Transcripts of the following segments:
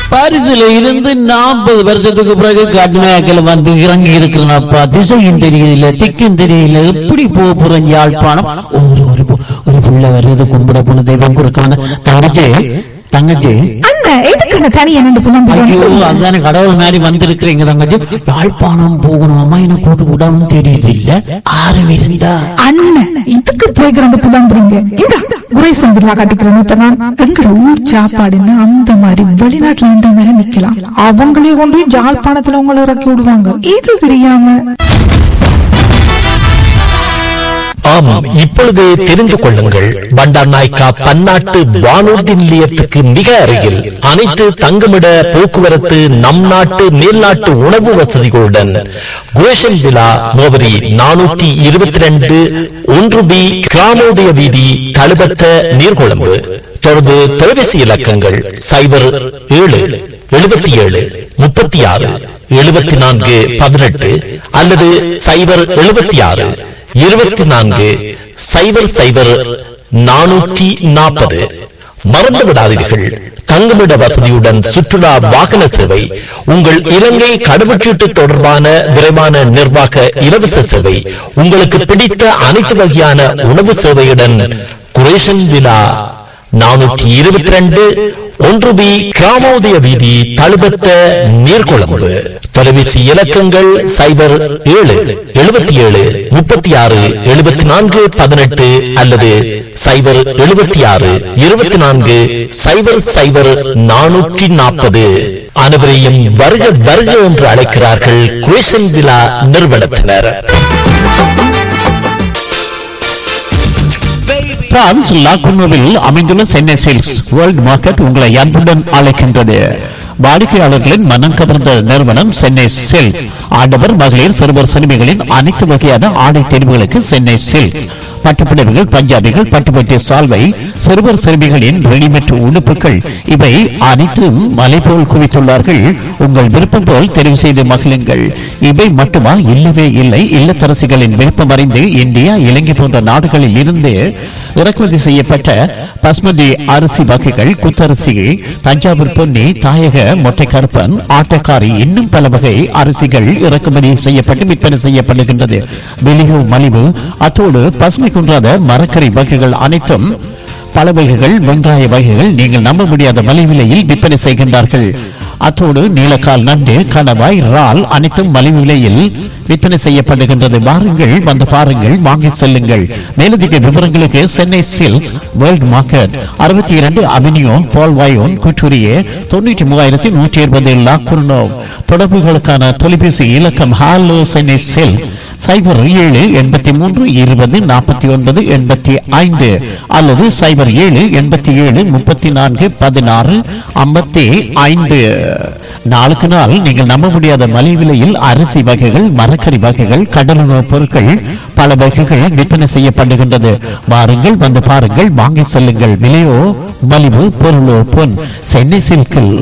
பாரிஸ்ல இருந்து நாற்பது வருஷத்துக்கு பிறகு கடுமையாக்கல வந்து இறங்கி இருக்கிறனப்பா திசையும் தெரியல திக்கும் தெரியல எப்படி போக போறேன் யாழ்ப்பாணம் ஒரு ஒரு பு- ஒரு புள்ள வருது கும்பிட போன தெய்வம் கொடுக்க வந்த தங்கச்சி தங்கச்சி அண்ணா எதுக்கு தனியா நின்று ஐயோ புலம்புறோம் அதுதானே கடவுள் மாதிரி வந்திருக்கிறீங்க தங்கச்சி யாழ்ப்பாணம் போகணும் அம்மா என்ன கூட்டு கூடாம தெரியுது இல்ல ஆறும் இருந்தா அண்ணன் இதுக்கு போய் கிடந்து புலம்புறீங்க இந்த குரேசன் பில்லா காட்டிக்கிறேன் இப்ப நான் எங்கட ஊர் சாப்பாடுன்னு அந்த மாதிரி வெளிநாட்டுல நின்ற மாதிரி நிக்கலாம் அவங்களே கொண்டு போய் ஜாழ்ப்பாணத்துல உங்களை இறக்கி விடுவாங்க இது தெரியாம ஆமாம் இப்பொழுது தெரிந்து கொள்ளுங்கள் பண்டார் நாய்க்கா பன்னாட்டு வானூர்தி நிலையத்துக்கு மிக அருகில் அனைத்து தங்குமிட போக்குவரத்து நம் நாட்டு மேல்நாட்டு உணவு வசதிகளுடன் குரேஷன் விழா முகவரி நானூற்றி இருபத்தி ரெண்டு ஒன்று பி கிராமோதய வீதி தழுபத்த நீர்கொழும்பு தொடர்பு தொலைபேசி இலக்கங்கள் சைபர் ஏழு எழுபத்தி ஏழு முப்பத்தி ஆறு எழுபத்தி நான்கு பதினெட்டு அல்லது சைபர் எழுபத்தி ஆறு இருபத்தி நான்கு சைபர் சைபர் நானூற்றி நாற்பது மறந்து விடாதீர்கள் தங்குமிட வசதியுடன் சுற்றுலா வாகன சேவை உங்கள் இலங்கை கடவுச்சீட்டு தொடர்பான விரைவான நிர்வாக இலவச சேவை உங்களுக்கு பிடித்த அனைத்து வகையான உணவு சேவையுடன் குரேஷன் விழா நானூற்றி இருபத்தி ரெண்டு ஒன்று பி கிராமோதய வீதி தழுபத்த நீர்கொழும்பு தொலைபேசி இலக்கங்கள் சைபர் ஏழு எழுபத்தி ஏழு முப்பத்தி ஆறு எழுபத்தி நான்கு பதினெட்டு அல்லது சைபர் எழுபத்தி ஆறு இருபத்தி நான்கு சைபர் சைபர் நானூற்றி நாற்பது அனைவரையும் வருக வருக என்று அழைக்கிறார்கள் குரேஷன் விழா நிறுவனத்தினர் பிரான்ஸ் லாகுனோவில் அமைந்துள்ள சென்னை சேல்ஸ் வேர்ல்ட் மார்க்கெட் உங்களை அன்புடன் அழைக்கின்றது வாடிக்கையாளர்களின் மனம் கவர்ந்த நிறுவனம் சென்னை சில்க் ஆடவர் மகளிர் சிறுவர் சிறுமிகளின் அனைத்து வகையான ஆடை தேர்வுகளுக்கு சென்னை சில்க் பட்டுப்புடவைகள் பஞ்சாபிகள் பட்டுப்பட்டி சால்வை சிறுவர் சிறுமிகளின் ரெடிமேட் உடுப்புகள் இவை அனைத்தும் மலை போல் குவித்துள்ளார்கள் உங்கள் விருப்பம் போல் தெரிவு செய்து மகிழுங்கள் இவை மட்டுமா இல்லவே இல்லை இல்லத்தரசிகளின் விருப்பம் அறிந்து இந்தியா இலங்கை போன்ற நாடுகளில் இருந்து இறக்குமதி செய்யப்பட்ட பஸ்மதி அரிசி வகைகள் குத்தரிசி தஞ்சாவூர் பொன்னி தாயக மொட்டை கருப்பன் ஆட்டக்காரி இன்னும் பல வகை அரிசிகள் இறக்குமதி செய்யப்பட்டு விற்பனை செய்யப்படுகின்றது வெளியோ மலிவு அத்தோடு பசுமை குன்றாத மரக்கறி வகைகள் அனைத்தும் பல வகைகள் வெங்காய வகைகள் நீங்கள் நம்ப முடியாத மலிவிலையில் விற்பனை செய்கின்றார்கள் அத்தோடு நீலக்கால் நண்டு கணவாய் இறால் அனைத்தும் மலிவு விலையில் விற்பனை செய்யப்படுகின்றது வாருங்கள் வந்து பாருங்கள் வாங்கி செல்லுங்கள் மேலதிக விவரங்களுக்கு சென்னை சில்க் வேர்ல்ட் மார்க்கெட் அறுபத்தி இரண்டு அவென்யூ பால்வாயோன் குற்றூரியே தொண்ணூற்றி மூவாயிரத்தி நூற்றி இருபது லாக்குர்னோ தொடர்புகளுக்கான தொலைபேசி இலக்கம் ஹாலோ சென்னை சில்க் சைபர் ஏழு எண்பத்தி மூன்று இருபது நாற்பத்தி ஒன்பது எண்பத்தி ஐந்து அல்லது சைபர் ஏழு எண்பத்தி ஏழு முப்பத்தி நான்கு பதினாறு ஐம்பத்தி ஐந்து நாளுக்கு நாள் நீங்கள் நம்ப முடியாத மலிவு விலையில் அரிசி வகைகள் மரக்கறி வகைகள் கடலுணவுப் பொருட்கள் பல வகைகள் விற்பனை செய்யப்படுகின்றது வாருங்கள் வந்து பாருங்கள் வாங்கி செல்லுங்கள் விலையோ மலிவு பொருளோ பொன் சென்னை சில்கில்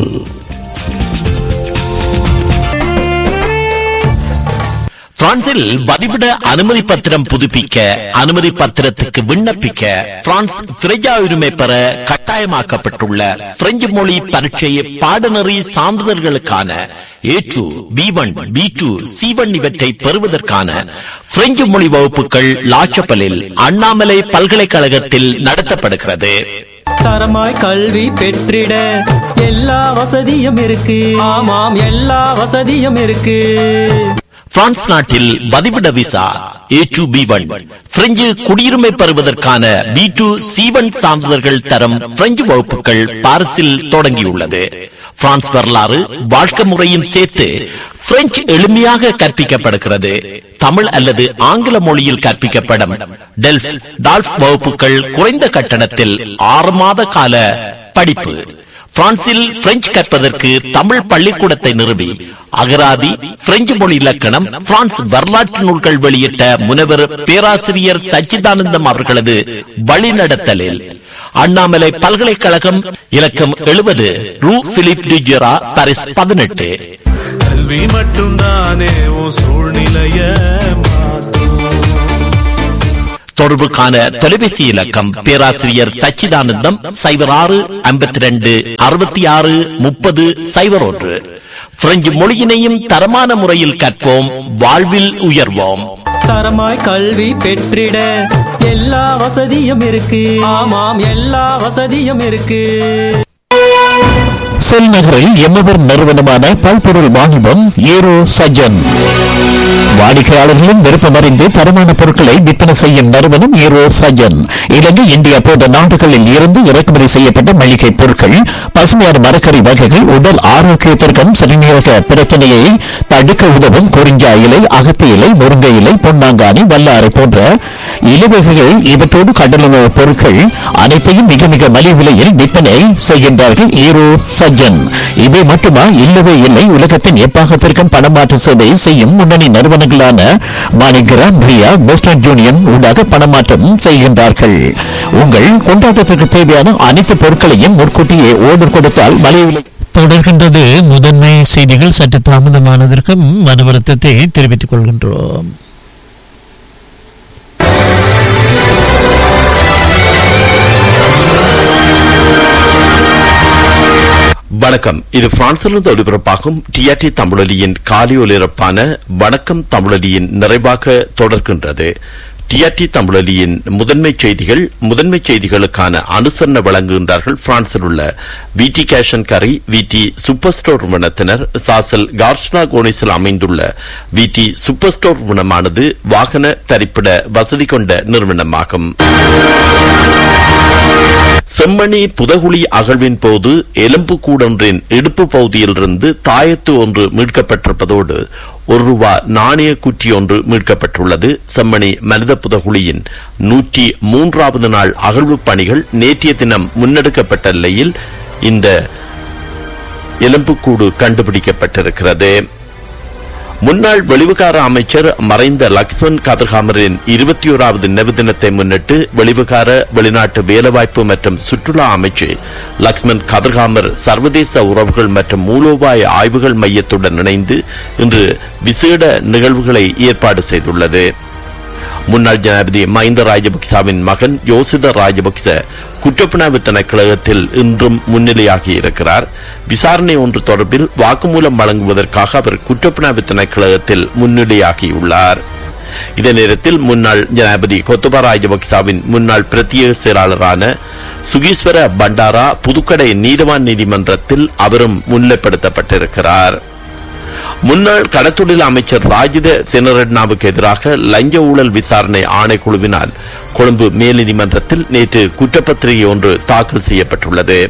பிரான்சில் வதிவிட அனுமதி பத்திரம் புதுப்பிக்க அனுமதி பத்திரத்துக்கு விண்ணப்பிக்க பிரான்ஸ் திரையா உரிமை பெற கட்டாயமாக்கப்பட்டுள்ள பிரெஞ்சு மொழி பரீட்சை பாடநெறி சான்றிதழ்களுக்கான A two B one B two C one இவற்றை பெறுவதற்கான பிரெஞ்சு மொழி வகுப்புகள் லாச்சப்பலில் அண்ணாமலை பல்கலைக்கழகத்தில் நடத்தப்படுகிறது தரமாய் கல்வி பெற்றிட எல்லா வசதியும் இருக்கு ஆமாம் எல்லா வசதியும் இருக்கு பிரான்ஸ் நாட்டில் வதிவிட visa A two B one French குடியுரிமை பெறுவதற்கான பி டூ சி ஒன் சான்றிதழ்கள் தரம் பிரெஞ்சு வகுப்புகள் பாரிஸில் தொடங்கியுள்ளது பிரான்ஸ் வரலாறு வாழ்க்கை முறையும் சேர்த்து பிரெஞ்சு எளிமையாக கற்பிக்கப்படுகிறது தமிழ் அல்லது ஆங்கில மொழியில் கற்பிக்கப்படும் டெல்ஃப் டால்ஃப் வகுப்புகள் குறைந்த கட்டணத்தில் ஆறு மாத கால படிப்பு பிரான்சில் பிரெஞ்சு கற்பதற்கு தமிழ் பள்ளிக்கூடத்தை நிறுவி அகராதி பிரெஞ்சு மொழி இலக்கணம் பிரான்ஸ் வரலாற்று நூல்கள் வெளியிட்ட முனைவர் பேராசிரியர் சச்சிதானந்தம் அவர்களது வழிநடத்தலில் அண்ணாமலை பல்கலைக்கழகம் இலக்கம் எழுபது ரூ பிலிப் டிஜெரா பாரிஸ் பதினெட்டு கல்வி மட்டும்தானே உன் சூழ்நிலைய மாற்றும் தொடர்புக்கான தொலைபேசி இலக்கம் பேராசிரியர் சச்சிதானந்தம் சைபர் ஆறு ஐம்பத்தி ரெண்டு அறுபத்தி ஆறு முப்பது சைபர் ஒன்று பிரெஞ்சு மொழியினையும் தரமான முறையில் கற்போம் வாழ்வில் உயர்வோம் தரமாய் கல்வி பெற்றிட எல்லா வசதியும் இருக்கு ஆமாம் எல்லா வசதியும் இருக்கு செல் நகரில் எம்மவர் நிறுவனமான பல்பொருள் வாணிபம் ஏரோ சஜன் வாடிக்கையாளர்களின் விருப்பமறிந்து தரமான பொருட்களை விற்பனை செய்யும் நிறுவனம் ஏரோ சஜன் இலங்கை இந்தியா போன்ற நாடுகளில் இருந்து இறக்குமதி செய்யப்பட்ட மளிகை பொருட்கள் பசுமையான மரக்கறி வகைகள் உடல் ஆரோக்கியத்திற்கும் சிறுநீரக பிரச்சனையை தடுக்க உதவும் குறிஞ்சா இலை அகத்தி இலை முருங்கை இலை பொன்னாங்கானி வல்லாரை போன்ற இலவகைகள் இவற்றோடு கடலுணவு பொருட்கள் அனைத்தையும் மிக மிக மலிவு விலையில் விற்பனை செய்கின்றார்கள் ஈரோ சஜ்ஜன் இவை மட்டுமா இல்லவே இல்லை உலகத்தின் எப்பாகத்திற்கும் பணமாற்று சேவை செய்யும் முன்னணி நிறுவனங்களான மாணிகரா பிரியா வெஸ்டர்ன் யூனியன் ஊடாக பணமாற்றம் செய்கின்றார்கள் உங்கள் கொண்டாட்டத்திற்கு தேவையான அனைத்து பொருட்களையும் முன்கூட்டியே ஓர்டர் கொடுத்தால் மலிவு விலை தொடர்கின்றது முதன்மை செய்திகள் சற்று தாமதமானதற்கும் மனவருத்தத்தை தெரிவித்துக் கொள்கின்றோம் வணக்கம் இது பிரான்சிலிருந்து ஒளிபரப்பாகும் டிஆர்டி தமிழொலியின் காலை ஒலிபரப்பான வணக்கம் தமிழொலியின் நிறைவாக தொடர்கின்றது டிஆர்டி தமிழொலியின் முதன்மை செய்திகள் முதன்மை செய்திகளுக்கான அனுசரணை வழங்குகின்றார்கள் பிரான்சில் உள்ள விடி கேஷன் கரி விடி சூப்பர் ஸ்டோர் நிறுவனத்தினர் சாசல் கார்ஷ்னா கோனிஸில் அமைந்துள்ள விடி சூப்பர் ஸ்டோர் நிறுவனமானது வாகன தரிப்பிட வசதி கொண்ட நிறுவனமாகும் செம்மணி புதகுழி அகழ்வின் போது எலும்பு கூடொன்றின் இடுப்பு பகுதியிலிருந்து தாயத்து ஒன்று மீட்கப்பட்டிருப்பதோடு ஒரு ரூபா நாணய குற்றி ஒன்று மீட்கப்பட்டுள்ளது செம்மணி மனித புதகுழியின் நூற்றி மூன்றாவது நாள் அகழ்வு பணிகள் நேற்றைய தினம் முன்னெடுக்கப்பட்ட நிலையில் இந்த எலும்புக்கூடு கண்டுபிடிக்கப்பட்டிருக்கிறது முன்னாள் வெளிவிகார அமைச்சர் மறைந்த லக்ஷ்மண் கதிர்காமரின் இருபத்தி ஓராவது நினைவு தினத்தை முன்னிட்டு வெளிவிகார வெளிநாட்டு வேலைவாய்ப்பு மற்றும் சுற்றுலா அமைச்சு லக்ஷ்மண் கதிர்காமர் சர்வதேச உறவுகள் மற்றும் மூலோபாய ஆய்வுகள் மையத்துடன் இணைந்து இன்று விசேட நிகழ்வுகளை ஏற்பாடு செய்துள்ளது முன்னாள் ஜனாதிபதி மஹிந்த ராஜபக்சவின் மகன் யோசித ராஜபக்ச குற்றப்புணர்வு திணைக்களத்தில் இன்றும் முன்னிலையாகி இருக்கிறார் விசாரணை ஒன்று தொடர்பில் வாக்குமூலம் வழங்குவதற்காக அவர் குற்றப்புணர்வு திணைக்களத்தில் முன்னிலையாகியுள்ளார் இதே நேரத்தில் முன்னாள் ஜனாதிபதி கொத்தபா ராஜபக்சவின் முன்னாள் பிரத்யேக செயலாளரான சுகீஸ்வர பண்டாரா புதுக்கடை நீதவான் நீதிமன்றத்தில் அவரும் முன்னிலைப்படுத்தப்பட்டிருக்கிறார் முன்னாள் கடத்தொழில் அமைச்சர் ராஜித செனரட்னாவுக்கு எதிராக லஞ்ச ஊழல் விசாரணை ஆணைக்குழுவினால் கொழும்பு மேல் நீதிமன்றத்தில் நேற்று குற்றப்பத்திரிகை ஒன்று தாக்கல் செய்யப்பட்டுள்ளது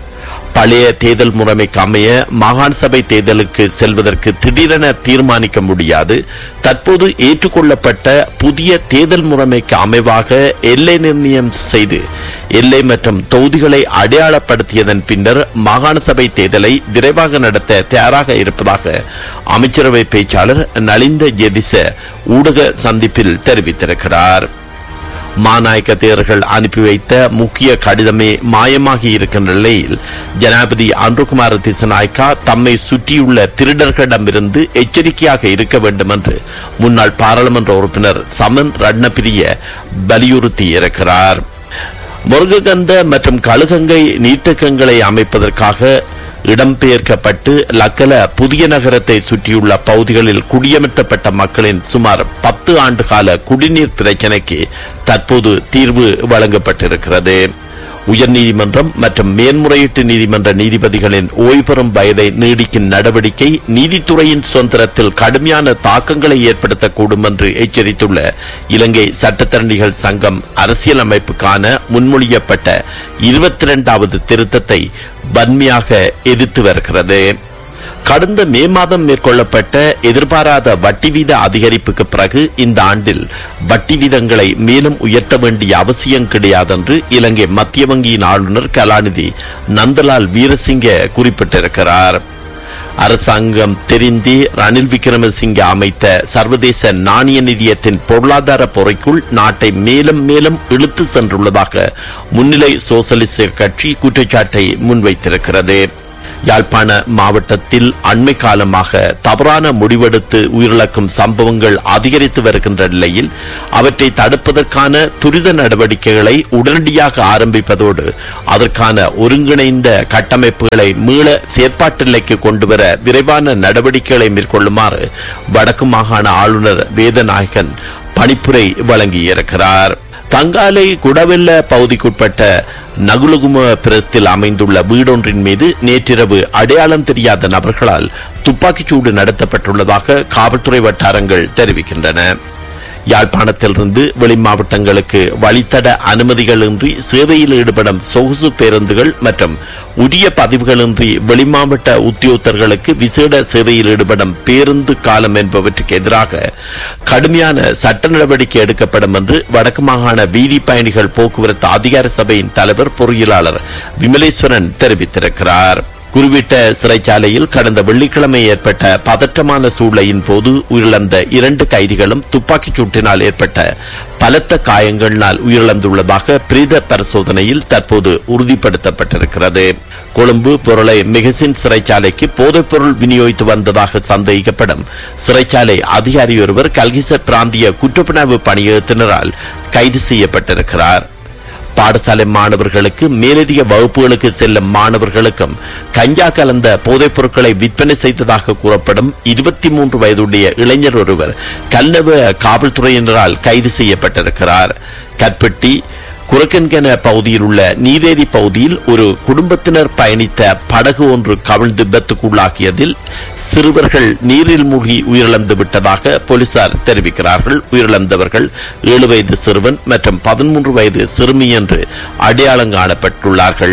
பழைய தேர்தல் முறைமைக்கு அமைய மாகாண சபை தேர்தலுக்கு செல்வதற்கு திடீரென தீர்மானிக்க முடியாது தற்போது ஏற்றுக்கொள்ளப்பட்ட புதிய தேர்தல் முறைமைக்கு அமைவாக எல்லை நிர்ணயம் செய்து எல்லை மற்றும் தொகுதிகளை அடையாளப்படுத்தியதன் பின்னர் மாகாண சபை தேர்தலை விரைவாக நடத்த தயாராக இருப்பதாக அமைச்சரவை பேச்சாளர் நலிந்த ஜெதிச ஊடக சந்திப்பில் தெரிவித்திருக்கிறார் மாநாயக்க தேரர்கள் அனுப்பி வைத்த முக்கிய கடிதமே மாயமாகி இருக்கின்ற நிலையில் ஜனாதிபதி அன்ருகுமார திசநாயக்கா தம்மை சுற்றியுள்ள திருடர்களிடமிருந்து எச்சரிக்கையாக இருக்க வேண்டும் என்று முன்னாள் பாராளுமன்ற உறுப்பினர் சமன் ரட்னபிரிய வலியுறுத்தி இருக்கிறார் முருககந்த மற்றும் கழுகங்கை நீர்த்தக்கங்களை அமைப்பதற்காக இடம்பெயர்க்கப்பட்டு லக்கல புதிய நகரத்தை சுற்றியுள்ள பகுதிகளில் குடியமர்த்தப்பட்ட மக்களின் சுமார் பத்து ஆண்டு கால குடிநீர் பிரச்சினைக்கு தற்போது தீர்வு வழங்கப்பட்டிருக்கிறது உயர்நீதிமன்றம் மற்றும் மேன்முறையீட்டு நீதிமன்ற நீதிபதிகளின் ஓய்வு பெறும் வயதை நீடிக்கும் நடவடிக்கை நீதித்துறையின் சுதந்திரத்தில் கடுமையான தாக்கங்களை ஏற்படுத்தக்கூடும் என்று எச்சரித்துள்ள இலங்கை சட்டத்தரணிகள் சங்கம் அரசியலமைப்புக்கான முன்மொழியப்பட்ட இருபத்தி இரண்டாவது திருத்தத்தை வன்மையாக எதிர்த்து வருகிறது கடந்த மே மாதம் மேற்கொள்ளப்பட்ட எதிர்பாராத வட்டி வீத அதிகரிப்புக்கு பிறகு இந்த ஆண்டில் வட்டி வீதங்களை மேலும் உயர்த்த வேண்டிய அவசியம் கிடையாது என்று இலங்கை மத்திய வங்கியின் ஆளுநர் கலாநிதி நந்தலால் வீரசிங்க குறிப்பிட்டிருக்கிறார் அரசாங்கம் தெரிந்தே ரணில் விக்ரமசிங்கே அமைத்த சர்வதேச நாணய நிதியத்தின் பொருளாதார பொறைக்குள் நாட்டை மேலும் மேலும் இழுத்து சென்றுள்ளதாக முன்னிலை சோசலிச கட்சி குற்றச்சாட்டை முன்வைத்திருக்கிறது யாழ்ப்பாண மாவட்டத்தில் அண்மை காலமாக தவறான முடிவெடுத்து உயிரிழக்கும் சம்பவங்கள் அதிகரித்து வருகின்ற நிலையில் அவற்றை தடுப்பதற்கான துரித நடவடிக்கைகளை உடனடியாக ஆரம்பிப்பதோடு அதற்கான ஒருங்கிணைந்த கட்டமைப்புகளை மீள செயற்பாட்டிலைக்கு கொண்டுவர விரைவான நடவடிக்கைகளை மேற்கொள்ளுமாறு வடக்கு மாகாண ஆளுநர் வேதநாயகன் பணிப்புரை வழங்கியிருக்கிறார் தங்காலை குடவெல்ல பகுதிக்குட்பட்ட நகுலுகும பிரஸ்தில் அமைந்துள்ள வீடொன்றின் மீது நேற்றிரவு அடையாளம் தெரியாத நபர்களால் துப்பாக்கிச்சூடு நடத்தப்பட்டுள்ளதாக காவல்துறை வட்டாரங்கள் தெரிவிக்கின்றன யாழ்ப்பாணத்திலிருந்து வெளி மாவட்டங்களுக்கு வழித்தட அனுமதிகளின்றி சேவையில் ஈடுபடும் சொகுசு பேருந்துகள் மற்றும் உரிய பதிவுகளின்றி வெளிமாவட்ட உத்தியோகத்தர்களுக்கு விசேட சேவையில் ஈடுபடும் பேருந்து காலம் என்பவற்றுக்கு எதிராக கடுமையான சட்ட நடவடிக்கை எடுக்கப்படும் என்று வடக்கு மாகாண வீதி பயணிகள் போக்குவரத்து அதிகார சபையின் தலைவர் பொறியியலாளர் விமலேஸ்வரன் தெரிவித்திருக்கிறார் குறிப்பிட்ட சிறைச்சாலையில் கடந்த வெள்ளிக்கிழமை ஏற்பட்ட பதற்றமான சூழ்நிலையின் போது உயிரிழந்த இரண்டு கைதிகளும் துப்பாக்கிச் சூட்டினால் ஏற்பட்ட பலத்த காயங்களினால் உயிரிழந்துள்ளதாக பிரேத பரிசோதனையில் தற்போது உறுதிப்படுத்தப்பட்டிருக்கிறது கொழும்பு பொருளை மிகசின் சிறைச்சாலைக்கு போதைப்பொருள் விநியோகித்து வந்ததாக சந்தேகிக்கப்படும் சிறைச்சாலை அதிகாரி ஒருவர் கல்கிச பிராந்திய குற்றப்புணர்வு பணியகத்தினரால் கைது செய்யப்பட்டிருக்கிறார் பாடசாலை மாணவர்களுக்கு மேலதிக வகுப்புகளுக்கு செல்லும் மாணவர்களுக்கும் கஞ்சா கலந்த போதைப் பொருட்களை விற்பனை செய்ததாக கூறப்படும் இருபத்தி மூன்று வயதுடைய இளைஞர் ஒருவர் கல்நவ காவல்துறையினரால் கைது செய்யப்பட்டிருக்கிறார் கற்பட்டி குரக்கன்கன பகுதியில் உள்ள நீரேரி பகுதியில் ஒரு குடும்பத்தினர் பயணித்த படகு ஒன்று கவிழ்ந்து விபத்துக்குள்ளாகியதில் சிறுவர்கள் நீரில் மூழ்கி உயிரிழந்து விட்டதாக போலீசார் தெரிவிக்கிறார்கள் உயிரிழந்தவர்கள் ஏழு வயது சிறுவன் மற்றும் பதிமூன்று வயது சிறுமி என்று அடையாளம் காணப்பட்டுள்ளார்கள்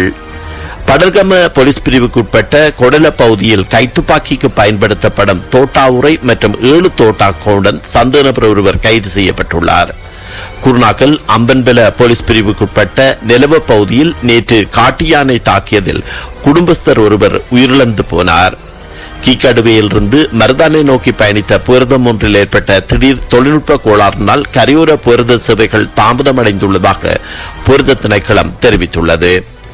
படர்கம போலீஸ் பிரிவுக்குட்பட்ட கொடல பகுதியில் கைத்துப்பாக்கிக்கு பயன்படுத்தப்படும் தோட்டா உரை மற்றும் ஏழு தோட்டாக்களுடன் சந்தேக நபர் ஒருவர் கைது செய்யப்பட்டுள்ளார் குருநாக்கல் அம்பன்பெல போலீஸ் பிரிவுக்குட்பட்ட நிலவ பகுதியில் நேற்று காட்டு யானை தாக்கியதில் குடும்பஸ்தர் ஒருவர் உயிரிழந்து போனார் கீக்கடுவையிலிருந்து மருதானை நோக்கி பயணித்த புரதம் ஒன்றில் ஏற்பட்ட திடீர் தொழில்நுட்ப கோளாறினால் கரையோர புரத சேவைகள் தாமதமடைந்துள்ளதாக புரத திணைக்களம் தெரிவித்துள்ளது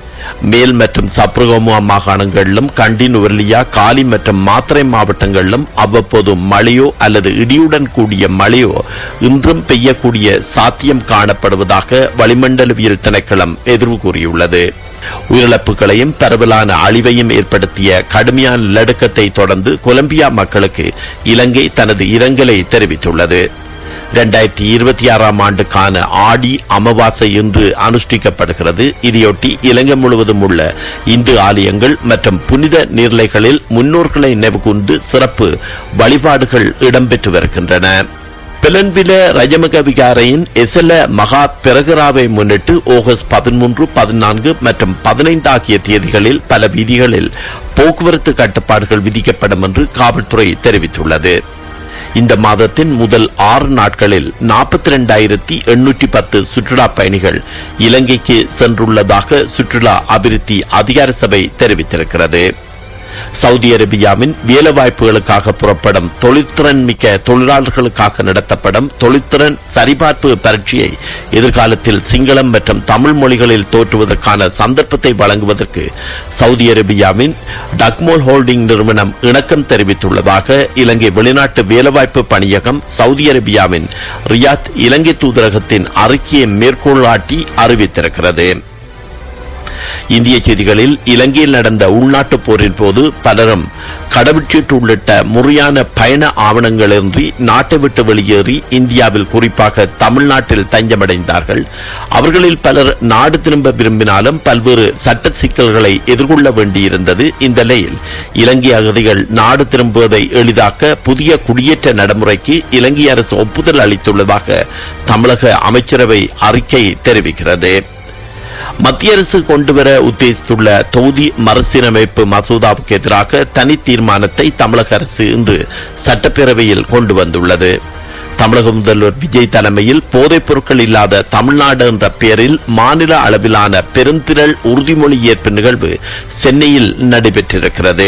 மேல் மற்றும் சப்ரகோமுவா மாகாணங்களிலும் கண்டி நுவர்லியா காலி மற்றும் மாத்திரை மாவட்டங்களிலும் அவ்வப்போது மழையோ அல்லது இடியுடன் கூடிய மழையோ இன்றும் பெய்யக்கூடிய சாத்தியம் காணப்படுவதாக வளிமண்டலவியல் திணைக்களம் எதிர்வு கூறியுள்ளது உயிரிழப்புகளையும் பரவலான அழிவையும் ஏற்படுத்திய கடுமையான நிலநடுக்கத்தை தொடர்ந்து கொலம்பியா மக்களுக்கு இலங்கை தனது இரங்கலை தெரிவித்துள்ளது இரண்டாயிரத்தி இருபத்தி ஆறாம் ஆண்டுக்கான ஆடி அமாவாசை இன்று அனுஷ்டிக்கப்படுகிறது இதையொட்டி இலங்கை முழுவதும் உள்ள இந்து ஆலயங்கள் மற்றும் புனித நீர்நிலைகளில் முன்னோர்களை நினைவுகூர்ந்து சிறப்பு வழிபாடுகள் இடம்பெற்று வருகின்றன பிலன்பில ரஜமக விகாரையின் எசல மகா பிரகராவை முன்னிட்டு ஆகஸ்ட் பதிமூன்று பதினான்கு மற்றும் பதினைந்து ஆகிய தேதிகளில் பல வீதிகளில் போக்குவரத்து கட்டுப்பாடுகள் விதிக்கப்படும் என்று காவல்துறை தெரிவித்துள்ளது இந்த மாதத்தின் முதல் ஆறு நாட்களில் நாற்பத்தி ரெண்டாயிரத்தி எண்ணூற்றி பத்து சுற்றுலா பயணிகள் இலங்கைக்கு சென்றுள்ளதாக சுற்றுலா அபிவிருத்தி அதிகார சபை தெரிவித்திருக்கிறது சவுதி அரேபியாவின் வேலைவாய்ப்புகளுக்காக புறப்படும் தொழிற்திறன் மிக்க தொழிலாளர்களுக்காக நடத்தப்படும் தொழிற்திறன் சரிபார்ப்பு பரீட்சையை எதிர்காலத்தில் சிங்களம் மற்றும் தமிழ் மொழிகளில் தோற்றுவதற்கான சந்தர்ப்பத்தை வழங்குவதற்கு சவுதி அரேபியாவின் டக்மோல் ஹோல்டிங் நிறுவனம் இணக்கம் தெரிவித்துள்ளதாக இலங்கை வெளிநாட்டு வேலைவாய்ப்பு பணியகம் சவுதி அரேபியாவின் ரியாத் இலங்கை தூதரகத்தின் அறிக்கையை மேற்கோளாட்டி அறிவித்திருக்கிறது இந்திய செய்திகளில் இலங்கையில் நடந்த உள்நாட்டு போரின் போது பலரும் கடவுச்சீட்டு உள்ளிட்ட முறையான பயண ஆவணங்களின்றி நாட்டை விட்டு வெளியேறி இந்தியாவில் குறிப்பாக தமிழ்நாட்டில் தஞ்சமடைந்தார்கள் அவர்களில் பலர் நாடு திரும்ப விரும்பினாலும் பல்வேறு சட்ட சிக்கல்களை எதிர்கொள்ள வேண்டியிருந்தது இந்த நிலையில் இலங்கை அகதிகள் நாடு திரும்புவதை எளிதாக்க புதிய குடியேற்ற நடைமுறைக்கு இலங்கை அரசு ஒப்புதல் அளித்துள்ளதாக தமிழக அமைச்சரவை அறிக்கை தெரிவிக்கிறது மத்திய அரசு கொண்டுவர உத்தேசித்துள்ள தொகுதி மறுசீரமைப்பு மசோதாவுக்கு எதிராக தனி தீர்மானத்தை தமிழக அரசு இன்று சட்டப்பேரவையில் கொண்டு வந்துள்ளது தமிழக முதல்வர் விஜய் தலைமையில் போதைப் பொருட்கள் இல்லாத தமிழ்நாடு என்ற பெயரில் மாநில அளவிலான பெருந்திரள் உறுதிமொழி ஏற்பு நிகழ்வு சென்னையில் நடைபெற்றிருக்கிறது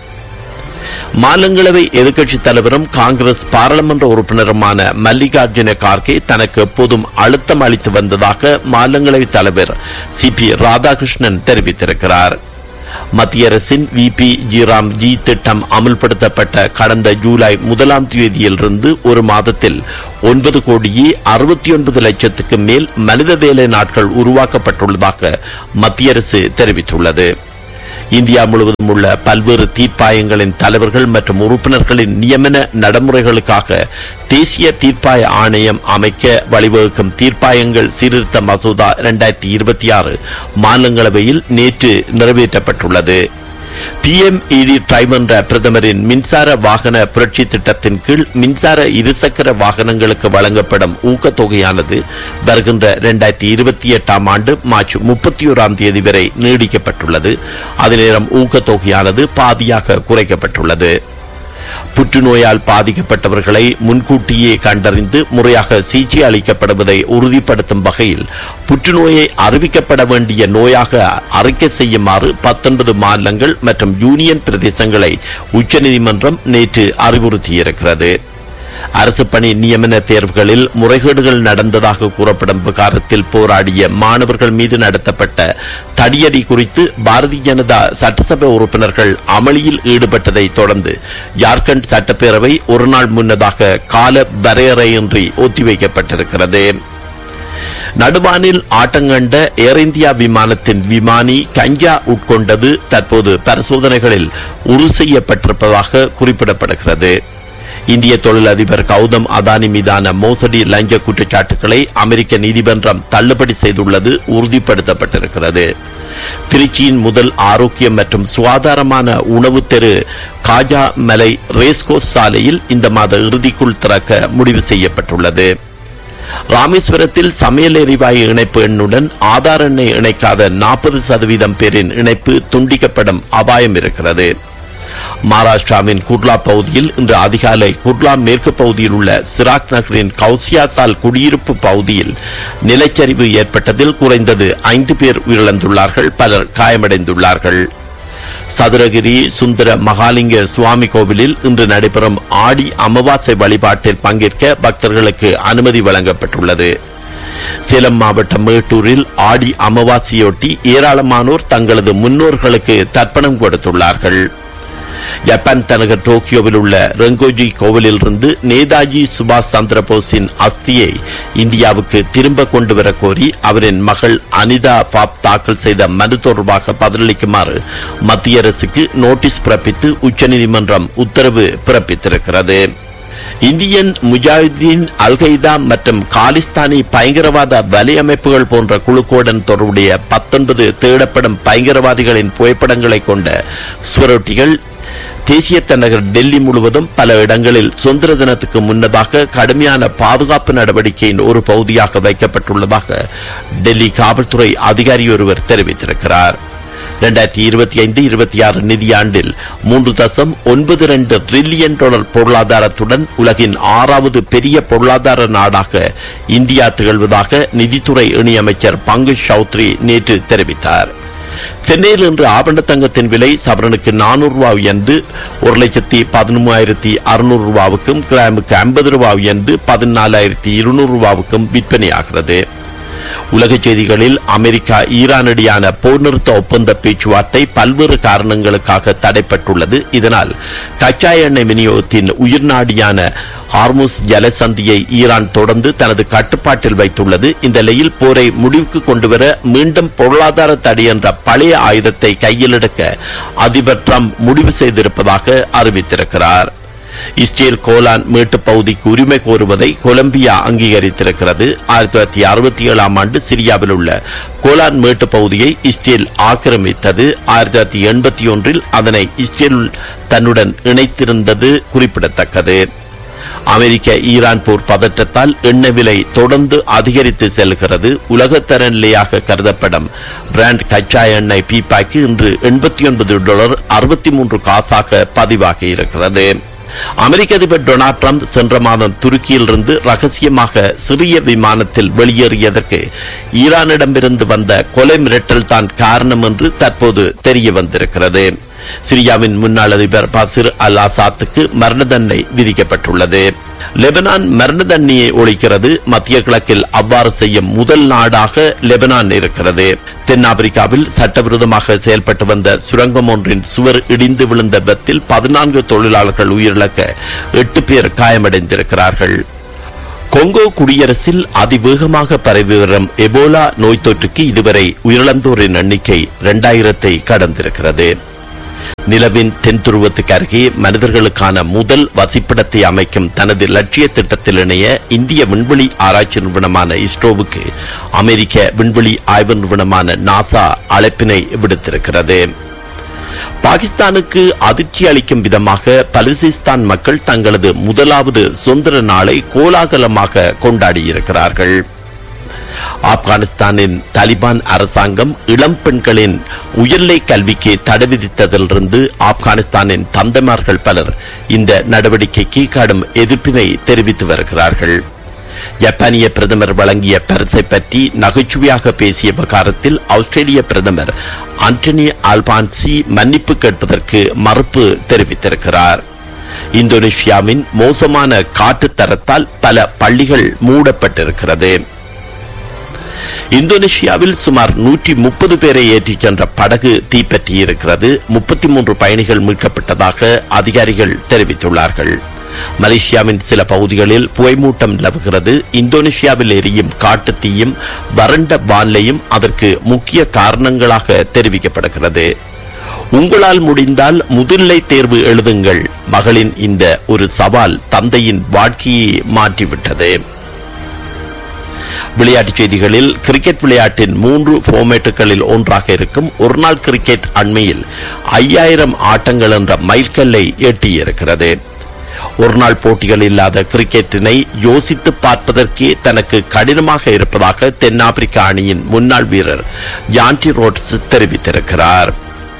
மாநிலங்களவை எதிர்க்கட்சித் தலைவரும் காங்கிரஸ் பாராளுமன்ற உறுப்பினருமான மல்லிகார்ஜுன கார்கே தனக்கு எப்போதும் அழுத்தம் அளித்து வந்ததாக மாநிலங்களவை தலைவர் சி பி ராதாகிருஷ்ணன் தெரிவித்திருக்கிறார் மத்திய அரசின் விபி ஜிராம் ஜி திட்டம் அமல்படுத்தப்பட்ட கடந்த ஜூலை முதலாம் தேதியிலிருந்து ஒரு மாதத்தில் ஒன்பது கோடியே அறுபத்தி ஒன்பது லட்சத்துக்கு மேல் மனித வேலை நாட்கள் உருவாக்கப்பட்டுள்ளதாக மத்திய அரசு தெரிவித்துள்ளது இந்தியா முழுவதும் உள்ள பல்வேறு தீர்ப்பாயங்களின் தலைவர்கள் மற்றும் உறுப்பினர்களின் நியமன நடைமுறைகளுக்காக தேசிய தீர்ப்பாய ஆணையம் அமைக்க வழிவகுக்கும் தீர்ப்பாயங்கள் சீர்திருத்த மசோதா இரண்டாயிரத்தி இருபத்தி ஆறு மாநிலங்களவையில் நேற்று நிறைவேற்றப்பட்டுள்ளது பிஎம்இடி டிரைவ் என்ற பிரதமரின் மின்சார வாகன புரட்சி திட்டத்தின் கீழ் மின்சார இருசக்கர வாகனங்களுக்கு வழங்கப்படும் ஊக்கத்தொகையானது வருகின்ற இரண்டாயிரத்தி இருபத்தி எட்டாம் ஆண்டு மார்ச் முப்பத்தி ஓராம் தேதி வரை நீடிக்கப்பட்டுள்ளது அதே நேரம் ஊக்கத்தொகையானது பாதியாக குறைக்கப்பட்டுள்ளது புற்றுநோயால் பாதிக்கப்பட்டவர்களை முன்கூட்டியே கண்டறிந்து முறையாக சிகிச்சை அளிக்கப்படுவதை உறுதிப்படுத்தும் வகையில் புற்றுநோயை அறிவிக்கப்பட வேண்டிய நோயாக அறிக்கை செய்யுமாறு பத்தொன்பது மாநிலங்கள் மற்றும் யூனியன் பிரதேசங்களை உச்சநீதிமன்றம் நேற்று அறிவுறுத்தியிருக்கிறது அரசு பணி நியமன தேர்வுகளில் முறைகேடுகள் நடந்ததாக கூறப்படும் விகாரத்தில் போராடிய மாணவர்கள் மீது நடத்தப்பட்ட தடியடி குறித்து பாரதிய ஜனதா சட்டசபை உறுப்பினர்கள் அமளியில் ஈடுபட்டதை தொடர்ந்து ஜார்க்கண்ட் சட்டப்பேரவை ஒருநாள் முன்னதாக கால வரையறையின்றி ஒத்திவைக்கப்பட்டிருக்கிறது நடுவானில் ஆட்டங்கண்ட ஏர் இந்தியா விமானத்தின் விமானி கஞ்சா உட்கொண்டது தற்போது பரிசோதனைகளில் உறுதி செய்யப்பட்டிருப்பதாக குறிப்பிடப்படுகிறது இந்திய தொழிலதிபர் கௌதம் அதானி மீதான மோசடி லஞ்ச குற்றச்சாட்டுகளை அமெரிக்க நீதிமன்றம் தள்ளுபடி செய்துள்ளது உறுதிப்படுத்தப்பட்டிருக்கிறது திருச்சியின் முதல் ஆரோக்கியம் மற்றும் சுகாதாரமான உணவு தெரு காஜா மலை ரேஸ்கோஸ் சாலையில் இந்த மாத இறுதிக்குள் திறக்க முடிவு செய்யப்பட்டுள்ளது ராமேஸ்வரத்தில் சமையல் எரிவாயு இணைப்பு எண்ணுடன் ஆதார் எண்ணை இணைக்காத நாற்பது சதவீதம் பேரின் இணைப்பு துண்டிக்கப்படும் அபாயம் இருக்கிறது மகாராஷ்டிராவின் குர்லா பகுதியில் இன்று அதிகாலை குர்லா மேற்கு பகுதியில் உள்ள சிராக் நகரின் கவுசியாசால் குடியிருப்பு பகுதியில் நிலச்சரிவு ஏற்பட்டதில் குறைந்தது ஐந்து பேர் உயிரிழந்துள்ளார்கள் பலர் காயமடைந்துள்ளார்கள் சதுரகிரி சுந்தர மகாலிங்க சுவாமி கோவிலில் இன்று நடைபெறும் ஆடி அமாவாசை வழிபாட்டில் பங்கேற்க பக்தர்களுக்கு அனுமதி வழங்கப்பட்டுள்ளது சேலம் மாவட்டம் மேட்டூரில் ஆடி அமாவாசையொட்டி ஏராளமானோர் தங்களது முன்னோர்களுக்கு தர்ப்பணம் கொடுத்துள்ளார்கள் ஜப்பான் தலைநகர் டோக்கியோவில் உள்ள ரெங்கோஜி கோவிலிலிருந்து நேதாஜி சுபாஷ் சந்திர போஸின் அஸ்தியை இந்தியாவுக்கு திரும்ப கொண்டு வர கோரி அவரின் மகள் அனிதா பாப் தாக்கல் செய்த மனு தொடர்பாக பதிலளிக்குமாறு மத்திய அரசுக்கு நோட்டீஸ் பிறப்பித்து உச்சநீதிமன்றம் உத்தரவு பிறப்பித்திருக்கிறது இந்தியன் முஜாஹிதீன் அல்கைதா மற்றும் காலிஸ்தானி பயங்கரவாத வலையமைப்புகள் போன்ற குழுக்களுடன் தொடர்புடைய பத்தொன்பது தேடப்படும் பயங்கரவாதிகளின் புகைப்படங்களை கொண்ட சுவரொட்டிகள் தேசிய தலைநகர் டெல்லி முழுவதும் பல இடங்களில் சுதந்திர தினத்துக்கு முன்னதாக கடுமையான பாதுகாப்பு நடவடிக்கையின் ஒரு பகுதியாக வைக்கப்பட்டுள்ளதாக டெல்லி காவல்துறை அதிகாரி ஒருவர் தெரிவித்திருக்கிறார் இரண்டாயிரத்தி இருபத்தி ஐந்து இருபத்தி ஆறு நிதியாண்டில் மூன்று தசம் ஒன்பது ரெண்டு டிரில்லியன் டாலர் பொருளாதாரத்துடன் உலகின் ஆறாவது பெரிய பொருளாதார நாடாக இந்தியா திகழ்வதாக நிதித்துறை இணையமைச்சர் பங்கஜ் சௌத்ரி நேற்று தெரிவித்தார் சென்னையில் இன்று ஆபண தங்கத்தின் விலை சவரனுக்கு நானூறு ரூபாய் உயர்ந்து ஒரு லட்சத்தி பதினொன்றாயிரத்தி அறுநூறு ரூபாவுக்கும் கிராமுக்கு ஐம்பது ரூபாய் உயர்ந்து பதினாலாயிரத்தி இருநூறு ரூபாவுக்கும் விற்பனையாகிறது உலகச் செய்திகளில் அமெரிக்கா ஈரானிடையான போர் நிறுத்த ஒப்பந்த பேச்சுவார்த்தை பல்வேறு காரணங்களுக்காக தடைப்பட்டுள்ளது இதனால் கச்சா எண்ணெய் விநியோகத்தின் உயிர்நாடியான ஹார்முஸ் ஜலசந்தியை ஈரான் தொடர்ந்து தனது கட்டுப்பாட்டில் வைத்துள்ளது இந்த நிலையில் போரை முடிவுக்கு கொண்டுவர மீண்டும் பொருளாதார தடை என்ற பழைய ஆயுதத்தை கையில் எடுக்க அதிபர் ட்ரம்ப் முடிவு செய்திருப்பதாக அறிவித்திருக்கிறார் இஸ்ரேல் கோலான் மேட்டுப் பகுதிக்கு உரிமை கோருவதை கொலம்பியா அங்கீகரித்திருக்கிறது ஆயிரத்தி தொள்ளாயிரத்தி அறுபத்தி ஏழாம் ஆண்டு சிரியாவில் உள்ள கோலான் மேட்டுப் பகுதியை இஸ்ரேல் ஆக்கிரமித்தது ஆயிரத்தி தொள்ளாயிரத்தி எண்பத்தி ஒன்றில் அதனை இஸ்ரேல் தன்னுடன் இணைத்திருந்தது குறிப்பிடத்தக்கது அமெரிக்க ஈரான் போர் பதற்றத்தால் எண்ணெய் விலை தொடர்ந்து அதிகரித்து செல்கிறது உலகத்தர நிலையாக கருதப்படும் பிராண்ட் கச்சா எண்ணெய் பீப்பாய்க்கு இன்று எண்பத்தி ஒன்பது டாலர் அறுபத்தி மூன்று காசாக பதிவாகி இருக்கிறது அமெரிக்க அதிபர் டொனால்ட் ட்ரம்ப் சென்ற மாதம் துருக்கியிலிருந்து ரகசியமாக சிறிய விமானத்தில் வெளியேறியதற்கு ஈரானிடமிருந்து வந்த கொலை மிரட்டல் தான் காரணம் என்று தற்போது தெரிய வந்திருக்கிறது சிரியாவின் முன்னாள் அதிபர் பசிர் அல் ஆசாத்துக்கு மரண தண்டனை விதிக்கப்பட்டுள்ளது லெபனான் மரண தண்டனையை ஒழிக்கிறது மத்திய கிழக்கில் அவ்வாறு செய்யும் முதல் நாடாக லெபனான் இருக்கிறது தென்னாப்பிரிக்காவில் சட்டவிரோதமாக செயல்பட்டு வந்த சுரங்கம் ஒன்றின் சுவர் இடிந்து விழுந்த விபத்தில் பதினான்கு தொழிலாளர்கள் உயிரிழக்க எட்டு பேர் காயமடைந்திருக்கிறார்கள் கொங்கோ குடியரசில் அதிவேகமாக பரவி வரும் எபோலா நோய் தொற்றுக்கு இதுவரை உயிரிழந்தோரின் எண்ணிக்கை இரண்டாயிரத்தை கடந்திருக்கிறது நிலவின் தென் துருவத்துக்கு அருகே மனிதர்களுக்கான முதல் வசிப்பிடத்தை அமைக்கும் தனது லட்சிய திட்டத்தில் இணைய இந்திய விண்வெளி ஆராய்ச்சி நிறுவனமான இஸ்ரோவுக்கு அமெரிக்க விண்வெளி ஆய்வு நிறுவனமான நாசா அழைப்பினை விடுத்திருக்கிறது பாகிஸ்தானுக்கு அதிர்ச்சி அளிக்கும் விதமாக பலுசிஸ்தான் மக்கள் தங்களது முதலாவது சுதந்திர நாளை கோலாகலமாக கொண்டாடியிருக்கிறார்கள் ஆப்கானிஸ்தானின் தாலிபான் அரசாங்கம் இளம் பெண்களின் உயர்நிலை கல்விக்கு தடை விதித்ததிலிருந்து ஆப்கானிஸ்தானின் தந்தைமார்கள் பலர் இந்த நடவடிக்கைக்கு கடும் எதிர்ப்பினை தெரிவித்து வருகிறார்கள் ஜப்பானிய பிரதமர் வழங்கிய பரிசை பற்றி நகைச்சுவையாக பேசிய விவகாரத்தில் ஆஸ்திரேலிய பிரதமர் ஆண்டனி ஆல்பான்சி மன்னிப்பு கேட்பதற்கு மறுப்பு தெரிவித்திருக்கிறார் இந்தோனேஷியாவின் மோசமான காற்று தரத்தால் பல பள்ளிகள் மூடப்பட்டிருக்கிறது இந்தோனேஷியாவில் சுமார் நூற்றி முப்பது பேரை ஏற்றிச் சென்ற படகு தீப்பற்றியிருக்கிறது முப்பத்தி மூன்று பயணிகள் மீட்கப்பட்டதாக அதிகாரிகள் தெரிவித்துள்ளார்கள் மலேசியாவின் சில பகுதிகளில் புகைமூட்டம் நிலவுகிறது இந்தோனேஷியாவில் எரியும் காட்டுத் தீயும் வறண்ட வானிலையும் அதற்கு முக்கிய காரணங்களாக தெரிவிக்கப்படுகிறது உங்களால் முடிந்தால் முதுநிலை தேர்வு எழுதுங்கள் மகளின் இந்த ஒரு சவால் தந்தையின் வாழ்க்கையை மாற்றிவிட்டது விளையாட்டுச் செய்திகளில் கிரிக்கெட் விளையாட்டின் மூன்று போர்மேட்டுகளில் ஒன்றாக இருக்கும் ஒருநாள் கிரிக்கெட் அண்மையில் ஐயாயிரம் ஆட்டங்கள் என்ற மைல்கல்லை எட்டியிருக்கிறது ஒருநாள் போட்டிகள் இல்லாத கிரிக்கெட்டினை யோசித்து பார்ப்பதற்கே தனக்கு கடினமாக இருப்பதாக தென்னாப்பிரிக்க அணியின் முன்னாள் வீரர் ஜான்டி ரோட்ஸ் தெரிவித்திருக்கிறார்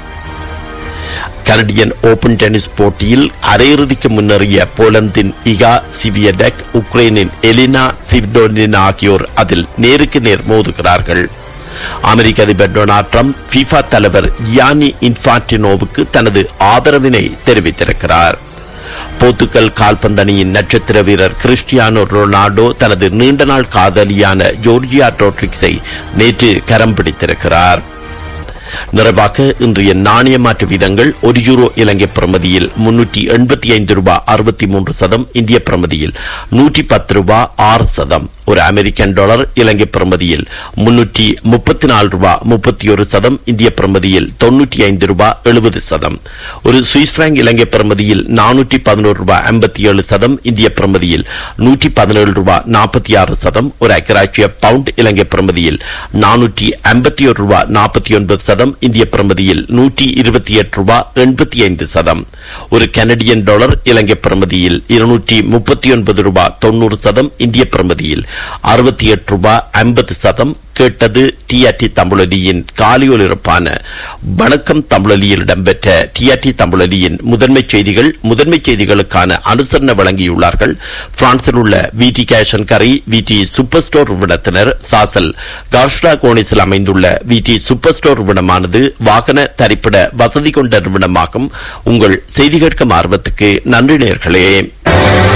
கனடியன் ஓபன் டென்னிஸ் போட்டியில் அரையிறுதிக்கு முன்னேறிய போலந்தின் இகா சிவியடெக் உக்ரைனின் எலினா சிவ்டோனின் ஆகியோர் அதில் நேருக்கு நேர் மோதுகிறார்கள் அமெரிக்க அதிபர் டொனால்ட் ட்ரம்ப் FIFA தலைவர் யானி இன்ஃபான்டினோவுக்கு தனது ஆதரவினை தெரிவித்திருக்கிறார் போர்த்துகல் கால்பந்தணியின் நட்சத்திர வீரர் கிறிஸ்டியானோ ரொனால்டோ தனது நீண்ட நாள் காதலியான ஜோர்ஜியா டோட்ரிக்ஸை நேற்று கரம் பிடித்திருக்கிறார் நிறைவாக இன்றைய நாணய மாற்று வீதங்கள் ஒரு யூரோ இலங்கை பிரமதியில் முன்னூற்றி எண்பத்தி ஐந்து ரூபாய் அறுபத்தி மூன்று சதம் இந்திய பிரமதியில் நூற்றி பத்து ரூபாய் ஆறு சதம் ஒரு அமெரிக்கன் டாலர் இலங்கை பிரமதியில் முன்னூற்றி முப்பத்தி நாலு ரூபாய் முப்பத்தி ஒரு சதம் இந்திய பிரமதியில் தொன்னூற்றி ஐந்து ரூபாய் எழுபது சதம் ஒரு சுவிஸ் பிராங்க் இலங்கை பிரமதியில் நானூற்றி பதினோரு ரூபாய் ஐம்பத்தி ஏழு சதம் இந்திய பிரமதியில் நூற்றி பதினேழு ரூபாய் நாற்பத்தி ஆறு சதம் ஒரு அக்கராட்சிய பவுண்ட் இலங்கை பிரமதியில் நானூற்றி ஐம்பத்தி ஒரு ரூபாய் நாற்பத்தி ஒன்பது சதம் இந்திய பிரமதியில் நூற்றி இருபத்தி எட்டு ரூபாய் எண்பத்தி ஐந்து சதம் ஒரு கனடியன் டாலர் இலங்கை பிரமதியில் இருநூற்றி முப்பத்தி ஒன்பது ரூபாய் தொண்ணூறு சதம் இந்திய பிரமதியில் அறுபத்தி எட்டு ரூபாய் ஐம்பது சதம் கேட்டது டிஆர்டி தமிழொலியின் காலியொலிருப்பான வணக்கம் தமிழொலியில் இடம்பெற்ற டிஆர்டி தமிழொலியின் முதன்மை செய்திகள் முதன்மை செய்திகளுக்கான அனுசரணை வழங்கியுள்ளார்கள் பிரான்சில் உள்ள விடி கேஷன் கரை விடி சூப்பர் ஸ்டோர் நிறுவனத்தினர் சாசல் காஷ்ரா கோனிஸில் அமைந்துள்ள விடி சூப்பர் ஸ்டோர் நிறுவனமானது வாகன தரிப்பிட வசதி கொண்ட நிறுவனமாகும் உங்கள் செய்தி கேட்கும் ஆர்வத்துக்கு நன்றி நேர்களே